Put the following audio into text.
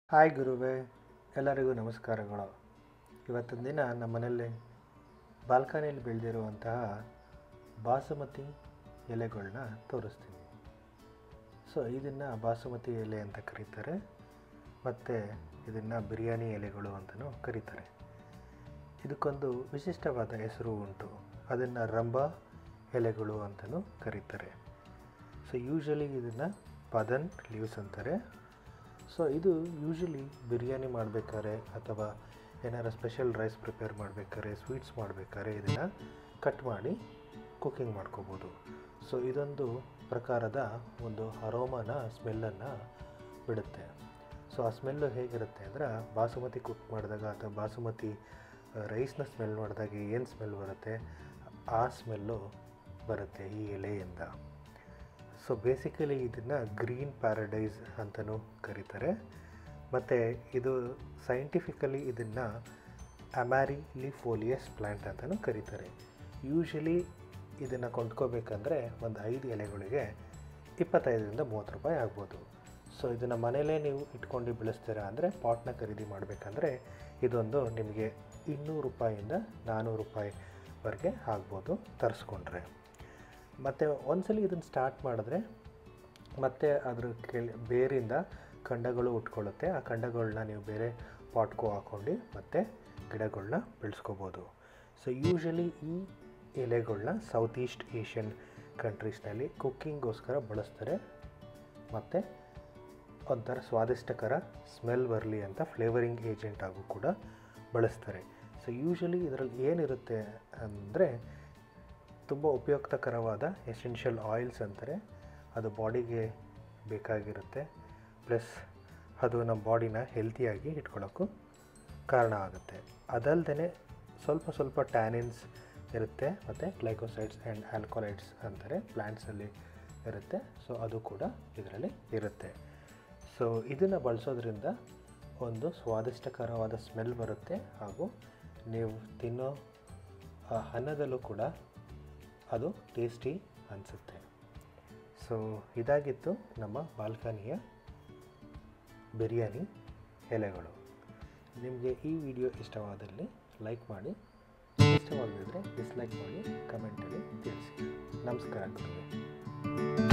hi ಗುರುವೇ ಎಲ್ಲರಿಗೂ ನಮಸ್ಕಾರಗಳು ಇವತ್ತಿನ ದಿನ ನಮ್ಮ ಮನೆಯಲ್ಲಿ ಬಾಲ್ಕನಿಯಲ್ಲಿ ಬೆಳೆದಿರುವಂತಹ ಬಾಸುಮತಿ ಎಲೆಗಳನ್ನ ತೋರಿಸ್ತೀನಿ ಸೊ ಇದನ್ನು ಬಾಸುಮತಿ ಎಲೆ ಅಂತ ಕರೀತಾರೆ ಮತ್ತು ಇದನ್ನು ಬಿರಿಯಾನಿ ಎಲೆಗಳು ಅಂತಲೂ ಕರೀತಾರೆ ಇದಕ್ಕೊಂದು ವಿಶಿಷ್ಟವಾದ ಹೆಸರು ಉಂಟು ಅದನ್ನು ರಂಬ ಎಲೆಗಳು ಅಂತಲೂ ಕರೀತಾರೆ ಸೊ ಯೂಶಲಿ ಇದನ್ನು ಪದನ್ ಲೀವ್ಸ್ ಅಂತಾರೆ ಸೊ ಇದು ಯೂಶಲಿ ಬಿರಿಯಾನಿ ಮಾಡಬೇಕಾದ್ರೆ ಅಥವಾ ಏನಾರು ಸ್ಪೆಷಲ್ ರೈಸ್ ಪ್ರಿಪೇರ್ ಮಾಡಬೇಕಾದ್ರೆ ಸ್ವೀಟ್ಸ್ ಮಾಡಬೇಕಾದ್ರೆ ಇದನ್ನು ಕಟ್ ಮಾಡಿ ಕುಕ್ಕಿಂಗ್ ಮಾಡ್ಕೋಬೋದು ಸೊ ಇದೊಂದು ಪ್ರಕಾರದ ಒಂದು ಅರೋಮನ ಸ್ಮೆಲ್ಲನ್ನು ಬಿಡುತ್ತೆ ಸೊ ಆ ಸ್ಮೆಲ್ಲು ಹೇಗಿರುತ್ತೆ ಅಂದರೆ ಬಾಸುಮತಿ ಕುಕ್ ಮಾಡಿದಾಗ ಅಥವಾ ಬಾಸುಮತಿ ರೈಸ್ನ ಸ್ಮೆಲ್ ಮಾಡಿದಾಗ ಏನು ಸ್ಮೆಲ್ ಬರುತ್ತೆ ಆ ಸ್ಮೆಲ್ಲು ಬರುತ್ತೆ ಈ ಎಲೆಯಿಂದ ಸೊ ಬೇಸಿಕಲಿ ಇದನ್ನು ಗ್ರೀನ್ ಪ್ಯಾರಡೈಸ್ ಅಂತಲೂ ಕರೀತಾರೆ ಮತ್ತು ಇದು ಸೈಂಟಿಫಿಕಲಿ ಇದನ್ನು ಅಮ್ಯಾರಿಲಿಫೋಲಿಯಸ್ ಪ್ಲ್ಯಾಂಟ್ ಅಂತಲೂ ಕರೀತಾರೆ ಯೂಶಲಿ ಇದನ್ನು ಕೊಂಡ್ಕೋಬೇಕಂದ್ರೆ ಒಂದು ಐದು ಎಲೆಗಳಿಗೆ ಇಪ್ಪತ್ತೈದರಿಂದ ಮೂವತ್ತು ರೂಪಾಯಿ ಆಗ್ಬೋದು ಸೊ ಇದನ್ನು ಮನೇಲೇ ನೀವು ಇಟ್ಕೊಂಡು ಬೆಳೆಸ್ತೀರಾ ಅಂದರೆ ಪಾಟ್ನ ಖರೀದಿ ಮಾಡಬೇಕಂದ್ರೆ ಇದೊಂದು ನಿಮಗೆ ಇನ್ನೂರು ರೂಪಾಯಿಂದ ನಾನ್ನೂರು ರೂಪಾಯಿವರೆಗೆ ಆಗ್ಬೋದು ತರಿಸ್ಕೊಂಡ್ರೆ ಮತ್ತು ಒಂದ್ಸಲಿ ಇದನ್ನು ಸ್ಟಾರ್ಟ್ ಮಾಡಿದ್ರೆ ಮತ್ತೆ ಅದ್ರ ಕೆಳ ಬೇರಿಂದ ಖಂಡಗಳು ಉಟ್ಕೊಳ್ಳುತ್ತೆ ಆ ಖಂಡಗಳನ್ನ ನೀವು ಬೇರೆ ಪಾಟ್ಗೂ ಹಾಕ್ಕೊಂಡು ಮತ್ತೆ ಗಿಡಗಳನ್ನ ಬೆಳೆಸ್ಕೋಬೋದು ಸೊ ಯೂಶಲಿ ಈ ಎಲೆಗಳನ್ನ ಸೌತ್ ಈಸ್ಟ್ ಏಷ್ಯನ್ ಕಂಟ್ರೀಸ್ನಲ್ಲಿ ಕುಕ್ಕಿಂಗ್ಗೋಸ್ಕರ ಬಳಸ್ತಾರೆ ಮತ್ತು ಒಂಥರ ಸ್ವಾದಿಷ್ಟಕರ ಸ್ಮೆಲ್ ಬರಲಿ ಅಂತ ಫ್ಲೇವರಿಂಗ್ ಏಜೆಂಟ್ ಆಗು ಕೂಡ ಬಳಸ್ತಾರೆ ಸೊ ಯೂಶಲಿ ಇದರಲ್ಲಿ ಏನಿರುತ್ತೆ ಅಂದರೆ ತುಂಬ ಉಪಯುಕ್ತಕರವಾದ ಎಸೆನ್ಷಿಯಲ್ ಆಯಿಲ್ಸ್ ಅಂತಾರೆ ಅದು ಬಾಡಿಗೆ ಬೇಕಾಗಿರುತ್ತೆ ಪ್ಲಸ್ ಅದು ನಮ್ಮ ಬಾಡಿನ ಹೆಲ್ತಿಯಾಗಿ ಇಟ್ಕೊಳ್ಳೋಕ್ಕೂ ಕಾರಣ ಆಗುತ್ತೆ ಅದಲ್ಲದೆ ಸ್ವಲ್ಪ ಸ್ವಲ್ಪ ಟ್ಯಾನಿನ್ಸ್ ಇರುತ್ತೆ ಮತ್ತು ಗ್ಲೈಕೋಸೈಡ್ಸ್ ಆ್ಯಂಡ್ ಆಲ್ಕೊಲೈಡ್ಸ್ ಅಂತಾರೆ ಪ್ಲ್ಯಾಂಟ್ಸಲ್ಲಿ ಇರುತ್ತೆ ಸೊ ಅದು ಕೂಡ ಇದರಲ್ಲಿ ಇರುತ್ತೆ ಸೊ ಇದನ್ನು ಬಳಸೋದ್ರಿಂದ ಒಂದು ಸ್ವಾದಿಷ್ಟಕರವಾದ ಸ್ಮೆಲ್ ಬರುತ್ತೆ ಹಾಗೂ ನೀವು ತಿನ್ನೋ ಆ ಅನ್ನದಲ್ಲೂ ಕೂಡ ಅದು ಟೇಸ್ಟಿ ಅನಿಸುತ್ತೆ ಸೊ ಇದಾಗಿತ್ತು ನಮ್ಮ ಬಾಲ್ಕನಿಯ ಬಿರಿಯಾನಿ ಎಲೆಗಳು ನಿಮಗೆ ಈ ವಿಡಿಯೋ ಇಷ್ಟವಾದಲ್ಲಿ ಲೈಕ್ ಮಾಡಿ ಇಷ್ಟವಾಗಿದ್ದರೆ ಡಿಸ್ಲೈಕ್ ಮಾಡಿ ಕಮೆಂಟಲ್ಲಿ ತಿಳಿಸಿ ನಮಸ್ಕಾರ ಗುರುವೆ